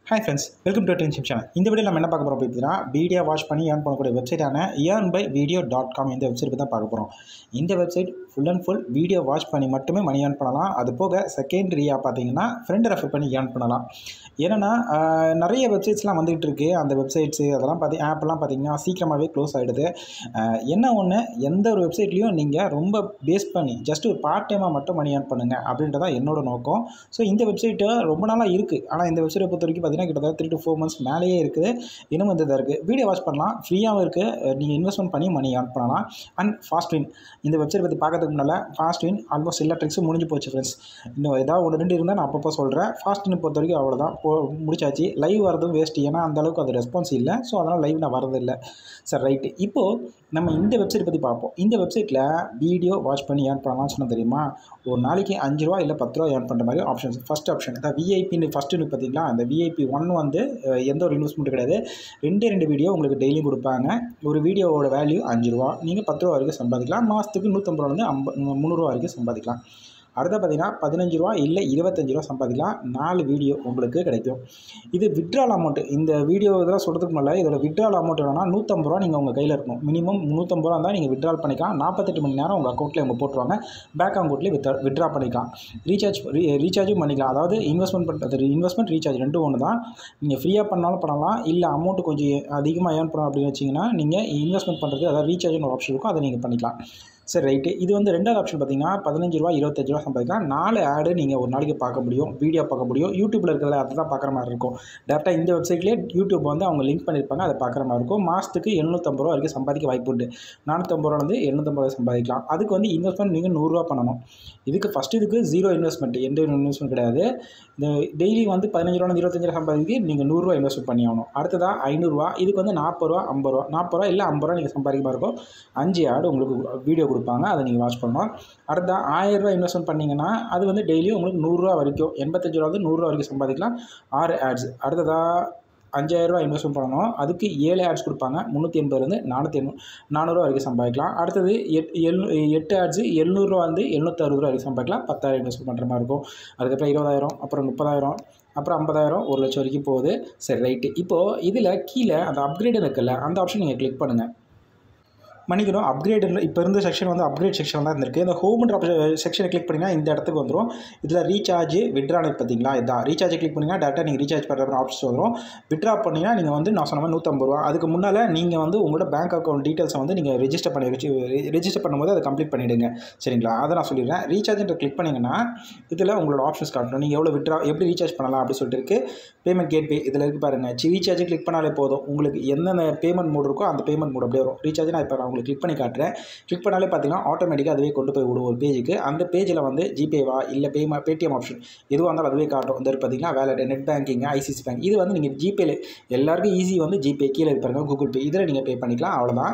hi friends welcome to டென்ஷிப் channel இந்த video நம்ம என்ன பார்க்க போகிறோம் அப்படின்னா வீடியோ வாட்ச் பண்ணி ஏர்ன் பண்ணக்கூடிய வெப்சைட்டான earn by video dot com இந்த வெப்சைட் தான் பார்க்க போகிறோம் இந்த website full and full video watch பண்ணி மட்டுமே மணி ஏர்ன் பண்ணலாம் அது போக செகண்டரியாக பார்த்தீங்கன்னா ஃப்ரெண்ட் ரெஃபர் பண்ணி ஏர்ன் பண்ணலாம் ஏன்னா ஆஹ், நிறைய வெப்சைட்ஸ்லாம் வந்துகிட்டு இருக்கு அந்த வெப்சைட்ஸு அதெல்லாம் பார்த்தி ஆப்லாம் பார்த்தீங்கன்னா சீக்கிரமாகவே க்ளோஸ் ஆகிடுது ஆஹ், என்ன ஒன்று எந்த ஒரு வெப்சைட்லேயும் நீங்கள் ரொம்ப பேஸ் பண்ணி ஜஸ்ட் ஒரு பார்ட் டைமாக மட்டும் மணி ஏர்ன் பண்ணுங்கள் அப்படின்றதான் என்னோட நோக்கம் ஸோ இந்த வெப்சைட்டு ரொம்ப நாளாக இருக்குது ஆனால் இந்த வெப்சைட்டை பொறுத்த வரைக்கும் பார்த்தீங்கன்னா கிட்டத்தட்ட த்ரீ டு ஃபோர் மந்த்ஸ் மேலேயே இருக்குது இன்னும் வந்து இதாக இருக்குது வீடியோ வாட்ச் பண்ணலாம் ஃப்ரீயாகவும் இருக்குது நீங்கள் இன்வெஸ்ட்மெண்ட் பண்ணி மணி ஏர்ன் பண்ணலாம் அண்ட் ஃபாஸ்ட் வின் இந்த வெப்சைட் பற்றி பார்க்கறதுக்கு முன்னால் ஃபாஸ்ட் வின் ஆல்மோஸ்ட் எல்லா ட்ரிக்ஸும் முடிஞ்சு போச்சு ஃப்ரெண்ட்ஸ் இன்னும் ஏதாவது ஒன்று ரெண்டு இருந்தால் நான் அப்பப்போ சொல்கிறேன் ஃபாஸ்ட் வின் பொறுத்த வரைக்கும் அவ்வளோதான் போ முடிச்சாச்சு லைவ் வரதும் வேஸ்ட் ஏன்னா அந்த அளவுக்கு அது ரெஸ்பான்ஸ் இல்லை ஸோ அதனால் லைவ் நான் வரதில்லை சரி ரைட்டு இப்போது நம்ம இந்த வெப்சைட் பற்றி பார்ப்போம் இந்த வெப்சைட்டில் வீடியோ வாட்ச் பண்ணி ஏர்ன் பண்ணலாம்னு சொன்ன தெரியுமா ஒரு நாளைக்கு அஞ்சு ரூபா இல்லை பத்து ரூபா ஏர்ன் பண்ணுற மாதிரி ஆப்ஷன்ஸ் ஃபஸ்ட் ஆப்ஷன் அதாவது விஐபின்னு ஃபஸ்ட்டு பார்த்தீங்களா அந்த விஐபி ஒன் வந்து அஹ், எந்த ஒரு இன்வெஸ்ட்மெண்ட் கிடையாது ரெண்டே ரெண்டு வீடியோ உங்களுக்கு டெய்லியும் கொடுப்பாங்க ஒரு வீடியோவோட வேல்யூ அஞ்சு ரூபா நீங்கள் பத்து ரூபா வரைக்கும் சம்பாதிக்கலாம் மாதத்துக்கு நூற்றம்பது ரூபாலேருந்து ஐம்ப முந்நூறுரூவா வரைக்கும் சம்பாதிக்கலாம் அடுத்த பார்த்தீங்கன்னா பதினஞ்சு ரூபா இல்லை இருபத்தஞ்சு ரூபா சம்பாதிக்கலாம் நாலு வீடியோ உங்களுக்கு கிடைக்கும் இது விட்ரால் அமௌண்ட் இந்த வீடியோ இதெல்லாம் சொல்கிறதுக்கு முன்னாடி இதோட விட்ரால் அமௌண்ட் என்னன்னா நூற்றம்பது ரூபா நீங்கள் உங்கள் கையில் இருக்கணும் மினிமம் நூற்றம்பது ரூபா தான் நீங்கள் விட்ரால் பண்ணிக்கலாம் நாற்பத்தெட்டு மணி நேரம் உங்கள் அக்கௌண்ட்டில் அவங்க போட்டுருவாங்க பேங்க் அக்கௌண்ட்லேயே வித்ரா விட்ரா பண்ணிக்கலாம் ரீசார்ஜ் ரீசார்ஜும் பண்ணிக்கலாம் அதாவது இன்வெஸ்ட்மெண்ட் பண்ணுறது இன்வெஸ்ட்மெண்ட் ரீசார்ஜ் ரெண்டும் ஒன்று தான் நீங்கள் ஃப்ரீயாக பண்ணாலும் பண்ணலாம் இல்லை அமௌண்ட் கொஞ்சம் அதிகமாக ஏர்ன் பண்ணணும் அப்படின்னு வச்சிங்கன்னா நீங்கள் இன்வெஸ்ட்மெண்ட் பண்ணுறது அதாவது ரீசார்ஜ்னு ஒரு ஆப்ஷன் இருக்கும் அதை நீங்கள் பண்ணிக்கலாம் சரி ரைட்டு இது வந்து ரெண்டாவது ஆப்ஷன் பார்த்தீங்கன்னா பதினஞ்சு ரூபா இருபத்தஞ்சு ரூபா சம்பாதிக்கலாம் நாலு ஆடு நீங்கள் ஒரு நாளைக்கு பார்க்க முடியும் வீடியோ பார்க்க முடியும் யூடியூப்பில் இருக்கிறத அதை தான் பார்க்குற மாதிரி இருக்கும் டேரெக்டாக இந்த வெப்சைட்லேயே யூடியூப் வந்து அவங்க லிங்க் பண்ணியிருப்பாங்க அதை பார்க்குற மாதிரி இருக்கும் மாதத்துக்கு எழுநூற்றம்பது ரூபா வரைக்கும் சம்பாதிக்க வாய்ப்பு உண்டு நானூற்றம்பது ரூபாலேருந்து எழுநூற்றம்பது ரூபா சம்பாதிக்கலாம் அதுக்கு வந்து இன்வெஸ்ட்மெண்ட் நீங்கள் நூறுரூவா பண்ணணும் இதுக்கு ஃபஸ்ட்டு இதுக்கு ஜீரோ இன்வெஸ்ட்மெண்ட் எந்த இன்வெஸ்ட்மெண்ட் கிடையாது இந்த டெய்லி வந்து பதினஞ்சு ரூபா இருபத்தஞ்சு ரூபா சம்பாதிக்கு நீங்கள் நூறுரூவா இன்வெஸ்ட் பண்ணி ஆகணும் அடுத்ததாக ஐநூறுரூவா இதுக்கு வந்து நாற்பது ரூபா ஐம்பது ரூபா நாற்பது ரூபா இல்லை ஐம்பது ரூபா நீங்கள் சம்பாதிக்க மாதிரி இருக்கும் அஞ்சு ஆடு உங்களுக்கு வீடியோ கொடுப்பாங்க அதை நீங்கள் வாட்ச் பண்ணணும் அடுத்த ஆயிரரூவா இன்வெஸ்ட்மெண்ட் பண்ணிங்கன்னா அது வந்து டெய்லியும் உங்களுக்கு நூறுரூவா வரைக்கும் எண்பத்தஞ்சு ரூபா வந்து நூறுரூவா வரைக்கும் சம்பாதிக்கலாம் ஆறு ஆட்ஸ் அடுத்ததாக அஞ்சாயிரரூவா இன்வெஸ்ட்மெண்ட் பண்ணணும் அதுக்கு ஏழு ஆட்ஸ் கொடுப்பாங்க முந்நூற்றி எண்பதுலேருந்து நானூற்றி எண்ணூ நானூறுரூவா வரைக்கும் சம்பாதிக்கலாம் அடுத்தது எட் எழு எட்டு ஆட்ஸு எழுநூறுவா வந்து எழுநூற்றி அறுபது ரூபா வரைக்கும் சம்பாதிக்கலாம் பத்தாயிரம் இன்வெஸ்ட் பண்ணுற மாதிரி இருக்கும் அதுக்கப்புறம் இருபதாயிரம் அப்புறம் முப்பதாயிரம் அப்புறம் ஐம்பதாயிரம் ஒரு லட்சம் வரைக்கும் போகுது சரி ரைட்டு இப்போது இதில் கீழே அந்த அப்கிரேடு இருக்குல்ல அந்த ஆப்ஷன் நீங்கள் கிளிக் பண்ணுங்கள் மன்னிக்கணும் அப்கிரேட் இப்போ இருந்த செக்ஷன் வந்து அப்கிரேட் செக்ஷன் தான் இருந்திருக்கு இந்த ஹோம்ன்ற செக்ஷனை கிளிக் பண்ணிங்கன்னா இந்த இடத்துக்கு வந்துடும் இதில் ரீசார்ஜ் விட்ரான்னு பார்த்தீங்களா இதான் ரீசார்ஜ் கிளிக் பண்ணிங்கன்னா டேரெக்டாக நீங்கள் ரீசார்ஜ் பண்ணுற ஆப்ஷன் வரும் விட்ரா பண்ணிங்கன்னா நீங்கள் வந்து நான் சொன்ன மாதிரி நூற்றம்பது ரூபா அதுக்கு முன்னால் நீங்கள் வந்து உங்களோட பேங்க் அக்கௌண்ட் டீட்டெயில்ஸை வந்து நீங்கள் ரெஜிஸ்டர் பண்ணி வச்சு ரெஜிஸ்டர் பண்ணும்போது அதை கம்ப்ளீட் பண்ணிவிடுங்க சரிங்களா அதை நான் சொல்லிடுறேன் ரீசார்ஜ்ன்ற கிளிக் பண்ணிங்கன்னா இதில் உங்களோட ஆப்ஷன்ஸ் காட்டணும் நீங்கள் எவ்வளோ விட்ரா எப்படி ரீசார்ஜ் பண்ணலாம் அப்படின்னு சொல்லிட்டு இருக்குது பேமெண்ட் கேட்வே இதில் இருக்கு பாருங்கள் ரீசார்ஜ் கிளிக் பண்ணாலே போதும் உங்களுக்கு எந்தெந்த பேமெண்ட் மோட் இருக்கோ அந்த பேமெண்ட் மோட் அப்படியே வரும் ரீசார்ஜ் நான் இப்போ நான் உங்களுக்கு கிளிக் பண்ணி காட்டுறேன் கிளிக் பண்ணாலே பார்த்தீங்கன்னா ஆட்டோமேட்டிக்காக அதுவே கொண்டு போய் விடும் ஒரு பேஜுக்கு அந்த பேஜில் வந்து ஜிபேவா இல்லை பேமா பேடிஎம் ஆப்ஷன் எதுவாக இருந்தாலும் அதுவே காட்டும் இந்த பார்த்தீங்கன்னா wallet net banking ICC bank இது வந்து நீங்கள் ஜிபேல எல்லாருக்கும் ஈஸி வந்து ஜிபே கீழே இருப்பாருங்க கூகுள் பே இதில் நீங்கள் பே பண்ணிக்கலாம் அவ்வளோதான்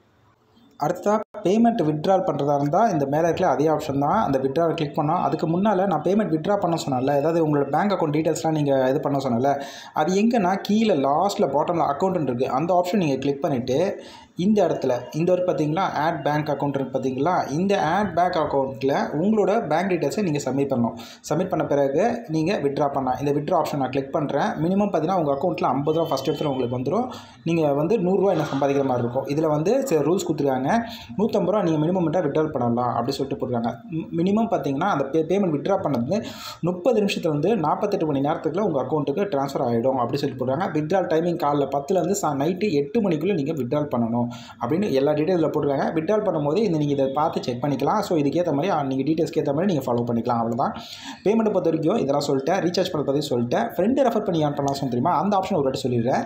அடுத்ததாக பேமெண்ட் விட்ரால் பண்ணுறதா இருந்தால் இந்த மேலே இருக்கல அதே ஆப்ஷன் தான் அந்த விட்ரால் கிளிக் பண்ணோம் அதுக்கு முன்னால் நான் பேமெண்ட் விட்ரா பண்ண சொன்னேன்ல ஏதாவது உங்களோட பேங்க் அக்கௌண்ட் டீட்டெயில்ஸ்லாம் நீங்கள் இது பண்ண சொன்னல அது எங்கன்னா கீழே லாஸ்ட்டில் பாட்டமில் அக்கௌண்ட் இருக்குது அந்த ஆப்ஷன் நீங்கள் கிளிக் பண்ணிவிட்டு இந்த இடத்துல இந்த ஒரு பார்த்தீங்களா ஆட் பேங்க் அக்கௌண்ட் இருக்கு பார்த்தீங்களா இந்த ஆட் பேங்க் அக்கௌண்ட்டில் உங்களோட பேங்க் டீட்டெயில்ஸை நீங்கள் சப்மிட் பண்ணணும் சப்மிட் பண்ண பிறகு நீங்கள் விட்ரா பண்ணலாம் இந்த விட்ரா ஆப்ஷன் நான் கிளிக் பண்ணுறேன் மினிமம் பார்த்தீங்கன்னா உங்கள் அக்கௌண்ட்டில் ஐம்பது ரூபா ஃபஸ்ட் எடுத்து உங்களுக்கு வந்துடும் நீங்கள் வந்து நூறுரூவா என்ன சம்பாதிக்கிற மாதிரி இருக்கும் இதில் வந்து சில ரூல்ஸ் கொடுத்துருக்காங்க நூற்றம்பது ரூபா நீங்கள் மினிமம்ட்டாக விட்ரால் பண்ணலாம் அப்படி சொல்லிட்டு போட்டுருக்காங்க மினிமம் பார்த்தீங்கன்னா அந்த பே பேமெண்ட் விட்ரா பண்ணது முப்பது நிமிஷத்துலேருந்து நாற்பத்தெட்டு மணி நேரத்துக்குள்ள உங்கள் அக்கௌண்ட்டுக்கு ட்ரான்ஸ்ஃபர் ஆகிடும் அப்படி சொல்லிட்டு போட்டுருக்காங்க விட்ரால் டைமிங் காலைல பத்துலேருந்து சா நைட்டு எட்டு மணிக்குள்ளே நீங்கள் விட்ரால் பண்ணணும் அப்படின்னு எல்லா டீட்டெயிலில் போட்டுருக்காங்க விட்ரால் பண்ணும்போது இந்த நீங்கள் இதை பார்த்து செக் பண்ணிக்கலாம் ஸோ இதுக்கேற்ற மாதிரி நீங்கள் டீட்டெயில்ஸ்க்கு ஏற்ற மாதிரி நீங்கள் ஃபாலோ பண்ணிக்கலாம் அவ்வளோதான் பேமெண்ட்டை பொறுத்த வரைக்கும் இதெல்லாம் சொல்லிட்டேன் ரீசார்ஜ் பண்ண பற்றி சொல்லிட்டேன் ஃப்ரெண்டு ரெஃபர் பண்ணி ஏன் பண்ணலாம் சொல்லி தெரியுமா அந்த ஆப்ஷன் ஒரு வாட்டி சொல்லிடுறேன்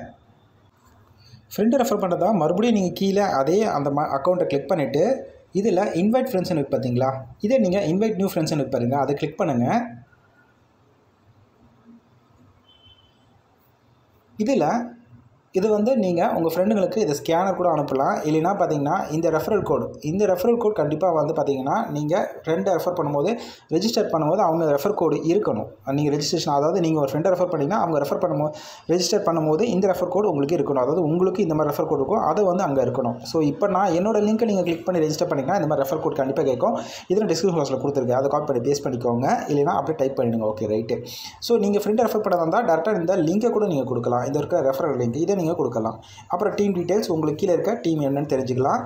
ஃப்ரெண்டு ரெஃபர் பண்ணுறதா மறுபடியும் நீங்கள் கீழே அதே அந்த ம அக்கௌண்ட்டை கிளிக் பண்ணிவிட்டு இதில் இன்வைட் ஃப்ரெண்ட்ஸ்னு இருக்கு பார்த்தீங்களா இதே நீங்கள் இன்வைட் நியூ ஃப்ரெண்ட்ஸ்னு இருக்கு பாருங்க அதை கிளிக் பண்ணுங்கள் இதில் இது வந்து நீங்கள் உங்கள் ஃப்ரெண்டுங்களுக்கு இது ஸ்கேனர் கூட அனுப்பலாம் இல்லைன்னா பார்த்தீங்கன்னா இந்த ரெஃபரல் கோட் இந்த ரெஃபரல் கோட் கண்டிப்பாக வந்து பார்த்தீங்கன்னா நீங்கள் ஃப்ரெண்டை ரெஃபர் பண்ணும்போது ரெஜிஸ்டர் பண்ணும்போது அவங்க ரெஃபர் கோடு இருக்கணும் நீங்கள் ரெஜிஸ்ட்ரேஷன் அதாவது நீங்கள் ஒரு ஃப்ரெண்டை ரெஃபர் பண்ணிங்கன்னா அவங்க ரெஃபர் பண்ணும்போது ரெஜிஸ்டர் பண்ணும்போது இந்த ரெஃபர் கோடு உங்களுக்கு இருக்கணும் அதாவது உங்களுக்கு இந்த மாதிரி ரெஃபர் கோட் இருக்கும் அது வந்து அங்கே இருக்கணும் ஸோ இப்போ நான் என்னோட லிங்க்கை நீங்கள் கிளிக் பண்ணி ரெஜிஸ்டர் பண்ணிங்கன்னா இந்த மாதிரி ரெஃபர் கோட் கண்டிப்பாக கேட்கும் இதில் டிஸ்கிரிப்ஷன் பாக்ஸில் கொடுத்துருக்கேன் அதை காப்பி பண்ணி பேஸ்ட் பண்ணிக்கோங்க இல்லைனா அப்படியே டைப் பண்ணிடுங்க ஓகே ரைட்டு ஸோ நீங்கள் ஃப்ரெண்டை ரெஃபர் பண்ண வந்தால் டேரெக்டாக இந்த லிங்கை கூட நீங்கள் கொடுக்கலாம் இந்த இருக்க ரெஃபரல் லிங்க் இதை நீங்கள் கொடுக்கலாம் அப்புறம் டீம் டீட்டெயில்ஸ் உங்களுக்கு கீழே இருக்க டீம் என்னன்னு தெரிஞ்சுக்கலாம்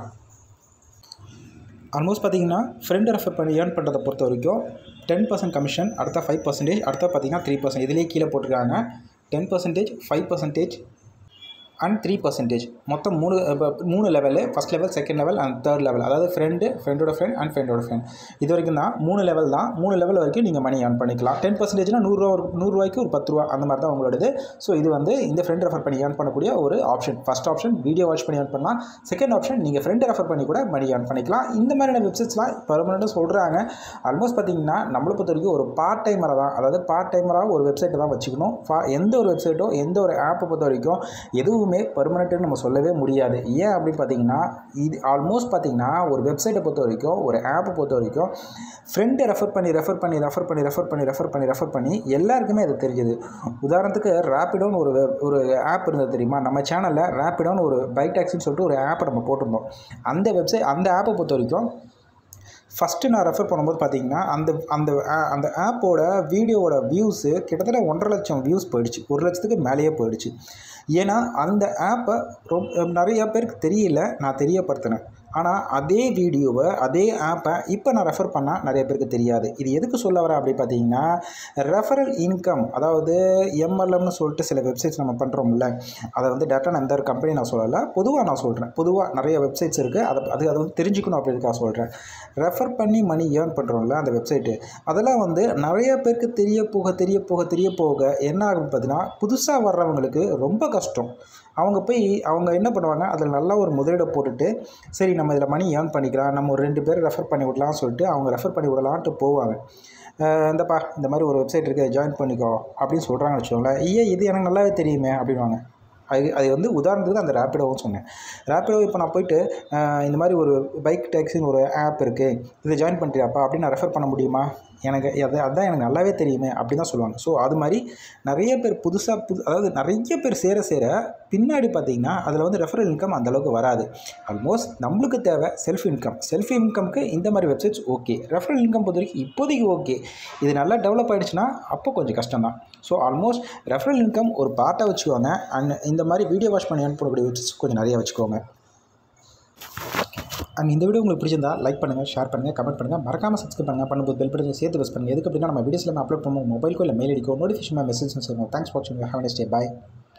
ஆல்மோஸ்ட் பார்த்தீங்கன்னா ஃப்ரெண்டை ரெஃபர் பண்ணி ஏர்ன் பண்ணுறதை பொறுத்த வரைக்கும் டென் பர்சன்ட் கமிஷன் அடுத்த ஃபைவ் பர்சன்டேஜ் அடுத்த பார்த்தீங்கன்னா த்ரீ பர்சன்ட் இதுலேயே கீழே போட்டிருக்காங்க ten percentage five percentage and three percentage மொத்தம் மூணு இப்போ மூணு level first level second level and third level அதாவது ஃப்ரெண்டு ஃப்ரெண்டோட ஃப்ரெண்ட் அண்ட் ஃப்ரெண்டோட ஃப்ரெண்ட் இது வரைக்கும் தான் மூணு லெவல் தான் மூணு லெவல் வரைக்கும் நீங்கள் மணி ஏர்ன் பண்ணிக்கலாம் டென் பர்சன்டேஜ்னா நூறுரூவா ஒரு நூறுரூவாய்க்கு ஒரு பத்து ரூபா அந்த மாதிரி தான் உங்களோடது ஸோ இது வந்து இந்த ஃப்ரெண்ட் ரெஃபர் பண்ணி ஏர்ன் பண்ணக்கூடிய ஒரு option first option video watch பண்ணி ஏர்ன் பண்ணலாம் செகண்ட் ஆப்ஷன் நீங்கள் ஃப்ரெண்டை ரெஃபர் பண்ணி கூட மணி ஏர்ன் பண்ணிக்கலாம் இந்த மாதிரியான வெப்சைட்ஸ்லாம் பர்மனெண்ட்டாக சொல்கிறாங்க ஆல்மோஸ்ட் பார்த்தீங்கன்னா நம்மளை பொறுத்த வரைக்கும் ஒரு பார்ட் டைமராக தான் அதாவது பார்ட் டைமராக ஒரு வெப்சைட்டை தான் வச்சுக்கணும் ஃபா எந்த ஒரு வெப்சைட்டோ எந்த ஒரு ஆப்பை பொறுத்த வரைக்கும் எதுவுமே பர்மனெண்ட்டுன்னு நம்ம சொல்லவே முடியாது ஏன் அப்படின்னு பார்த்தீங்கன்னா இது ஆல்மோஸ்ட் பார்த்தீங்கன்னா ஒரு வெப்சைட்டை பொறுத்த வரைக்கும் ஒரு ஆப்பை பொறுத்த வரைக்கும் ஃப்ரெண்டை ரெஃபர் பண்ணி ரெஃபர் பண்ணி ரெஃபர் பண்ணி ரெஃபர் பண்ணி ரெஃபர் பண்ணி ரெஃபர் பண்ணி எல்லாருக்குமே அது தெரிஞ்சது உதாரணத்துக்கு ரேப்பிடோன்னு ஒரு web- ஒரு ஆப் இருந்தது தெரியுமா நம்ம சேனலில் ரேப்பிடோன்னு ஒரு பைக் டாக்ஸின்னு சொல்லிட்டு ஒரு ஆப்பை நம்ம போட்டிருந்தோம் அந்த வெப்சைட் அந்த ஆப்பை பொறுத்த வரைக்கும் ஃபஸ்ட்டு நான் ரெஃபர் பண்ணும்போது பார்த்தீங்கன்னா அந்த அந்த a- அந்த ஆப்போட வீடியோவோட வியூஸு கிட்டத்தட்ட ஒன்றரை லட்சம் வியூஸ் போயிடுச்சு ஒரு லட்சத்துக்கு மேலேயே போயிடுச்சு ஏன்னா அந்த ஆப்பை ரொம்ப நிறைய பேருக்கு தெரியல நான் தெரியப்படுத்தினேன் ஆனால் அதே வீடியோவை அதே ஆப்பை இப்போ நான் ரெஃபர் பண்ணால் நிறைய பேருக்கு தெரியாது இது எதுக்கு சொல்ல வரேன் அப்படி பார்த்தீங்கன்னா ரெஃபரல் இன்கம் அதாவது எம்எல்எம்னு சொல்லிட்டு சில வெப்சைட்ஸ் நம்ம பண்ணுறோம்ல அதை வந்து டேட்டா நான் எந்த ஒரு கம்பெனி நான் சொல்லலை பொதுவாக நான் சொல்கிறேன் பொதுவாக நிறைய வெப்சைட்ஸ் இருக்குது அதை அது அதை வந்து தெரிஞ்சுக்கணும் அப்படின்றதுக்காக சொல்கிறேன் ரெஃபர் பண்ணி மணி ஏர்ன் பண்ணுறோம்ல அந்த வெப்சைட்டு அதெல்லாம் வந்து நிறைய பேருக்கு தெரிய போக தெரிய போக தெரிய போக என்ன ஆகும் பார்த்தீங்கன்னா புதுசாக வர்றவங்களுக்கு ரொம்ப கஷ்டம் அவங்க போய் அவங்க என்ன பண்ணுவாங்க அதில் நல்லா ஒரு முதலீடை போட்டுட்டு சரி நம்ம இதில் மணி ஏர்ன் பண்ணிக்கலாம் நம்ம ஒரு ரெண்டு பேர் ரெஃபர் பண்ணி விடலாம்னு சொல்லிட்டு அவங்க ரெஃபர் பண்ணி விடலான்ட்டு போவாங்க அஹ் இந்தப்பா இந்த மாதிரி ஒரு வெப்சைட் இருக்குது ஜாயின் பண்ணிக்கோ அப்படின்னு சொல்கிறாங்கன்னு வச்சுக்கோங்களேன் ஐயே இது எனக்கு நல்லாவே தெரியுமே அப்படின்வாங்க அது அது வந்து உதாரணத்துக்கு அந்த ரேப்பிடோவும் சொன்னேன் ரேப்பிடோ இப்போ நான் போயிட்டு அஹ் இந்த மாதிரி ஒரு பைக் டேக்ஸின்னு ஒரு ஆப் இருக்குது இதை ஜாயின் பண்ணுறியாப்பா அப்படின்னு நான் ரெஃபர் பண்ண முடியுமா எனக்கு அது அதுதான் எனக்கு நல்லாவே தெரியுமே அப்படி தான் சொல்லுவாங்க ஸோ அது மாதிரி நிறைய பேர் புதுசாக புது அதாவது நிறைய பேர் சேர சேர பின்னாடி பார்த்தீங்கன்னா அதில் வந்து ரெஃபரல் இன்கம் அந்தளவுக்கு வராது ஆல்மோஸ்ட் நம்மளுக்கு தேவை செல்ஃப் இன்கம் செல்ஃப் இன்கம்க்கு இந்த மாதிரி வெப்சைட்ஸ் ஓகே ரெஃபரல் இன்கம் பொறுத்த வரைக்கும் இப்போதைக்கு ஓகே இது நல்லா டெவலப் ஆகிடுச்சுன்னா அப்போ கொஞ்சம் கஷ்டம் தான் ஸோ ஆல்மோஸ்ட் ரெஃபரல் இன்கம் ஒரு பார்ட்டாக வச்சுக்கோங்க அண்ட் இந்த மாதிரி வீடியோ வாட்ச் பண்ணி earn பண்ணக்கூடிய வெப்சைட்ஸ் கொஞ்சம் நிறைய வச்சுக்கோங்க அண்ட் இந்த வீடியோ உங்களுக்கு பிடிச்சிருந்தா லைக் பண்ணுங்கள் ஷேர் பண்ணுங்கள் கமெண்ட் பண்ணுங்கள் மறக்காம சப்ஸ்கிரைப் பண்ணுங்கள் பண்ணும்போது பெல் பட்டன் சேர்த்து ப்ரெஸ் பண்ணுங்கள் எதுக்கு அப்படின்னா நம்ம வீடியோஸில் அப்லோட் பண்ணுவோம் மொபைல் கோயில் மெயில் அடிக்கும் நோட்டிஃபிகேஷன் மெசேஜ் செய்வோம் தேங்க்ஸ் வாட்சிங் ஹேவ் நெஸ்ட் டே பாய்